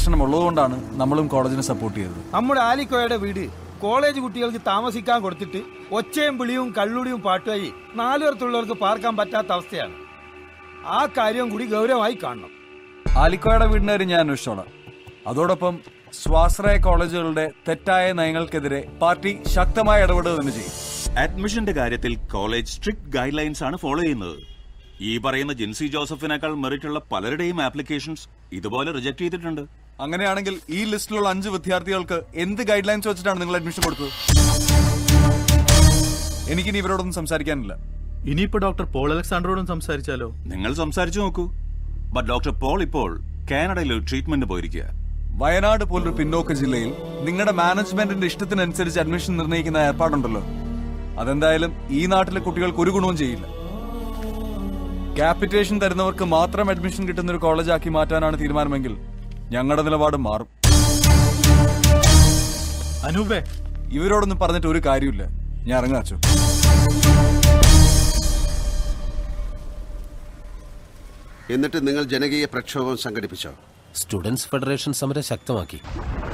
സംരക്ഷണം ഉള്ളതുകൊണ്ടാണ് നമ്മളും കോളേജിനെ സപ്പോർട്ട് ചെയ്തത് നമ്മുടെ ആലിക്കോയുടെ വീട് കോളേജ് കുട്ടികൾക്ക് താമസിക്കാൻ കൊടുത്തിട്ട് ഒച്ചയും വിളിയും കള്ളുടിയും പാട്ടുമായി നാലുപേർത്തുള്ളവർക്ക് പാർക്കാൻ പറ്റാത്ത അവസ്ഥയാണ് ആ കാര്യം കൂടി ഗൗരവമായി കാണണം ആലിക്കോയുടെ വീടിന്റെ കാര്യം ഞാൻ അന്വേഷിച്ചോളാം അതോടൊപ്പം സ്വാശ്രയ കോളേജുകളുടെ തെറ്റായ നയങ്ങൾക്കെതിരെ പാർട്ടി ശക്തമായ ഇടപെടുക തന്നെ ചെയ്യും അഡ്മിഷന്റെ കാര്യത്തിൽ കോളേജ് സ്ട്രിക്ട് ഗൈഡ് ലൈൻസ് ആണ് ഫോളോ ചെയ്യുന്നത് ഈ പറയുന്ന ജിൻസി ജോസഫിനേക്കാൾ മെറിറ്റ് ഉള്ള പലരുടെയും ആപ്ലിക്കേഷൻസ് ഇതുപോലെ റിജക്ട് ചെയ്തിട്ടുണ്ട് അങ്ങനെയാണെങ്കിൽ ഈ ലിസ്റ്റിലുള്ള അഞ്ച് വിദ്യാർത്ഥികൾക്ക് എന്ത് ഗൈഡ് ലൈൻസ് വെച്ചിട്ടാണ് നിങ്ങൾ അഡ്മിഷൻ കൊടുത്തത് എനിക്കിനി ഇവരോടൊന്നും സംസാരിക്കാനില്ല ഇനിയിപ്പോ ഡോക്ടർ പോൾ അലക്സാണ്ടറോടും സംസാരിച്ചാലോ നിങ്ങൾ സംസാരിച്ചു നോക്കൂ ബട്ട് ഡോക്ടർ പോൾ ഇപ്പോൾ കാനഡയിൽ ഒരു ട്രീറ്റ്മെന്റ് പോയിരിക്കുക വയനാട് പോലൊരു പിന്നോക്ക ജില്ലയിൽ നിങ്ങളുടെ മാനേജ്മെന്റിന്റെ ഇഷ്ടത്തിനനുസരിച്ച് അഡ്മിഷൻ നിർണ്ണയിക്കുന്ന ഏർപ്പാടുണ്ടല്ലോ അതെന്തായാലും ഈ നാട്ടിലെ കുട്ടികൾക്ക് ഒരു ഗുണവും ചെയ്യില്ല ക്യാപിറ്റേഷൻ തരുന്നവർക്ക് മാത്രം അഡ്മിഷൻ കിട്ടുന്ന ഒരു കോളേജാക്കി മാറ്റാനാണ് തീരുമാനമെങ്കിൽ ഞങ്ങളുടെ നിലപാട് മാറും അനൂപേ ഇവരോടൊന്നും പറഞ്ഞിട്ട് ഒരു കാര്യമില്ല ഞാൻ ഇറങ്ങാച്ചു എന്നിട്ട് നിങ്ങൾ ജനകീയ പ്രക്ഷോഭം സംഘടിപ്പിച്ചോ സ്റ്റുഡൻസ് ഫെഡറേഷൻ സമരം ശക്തമാക്കി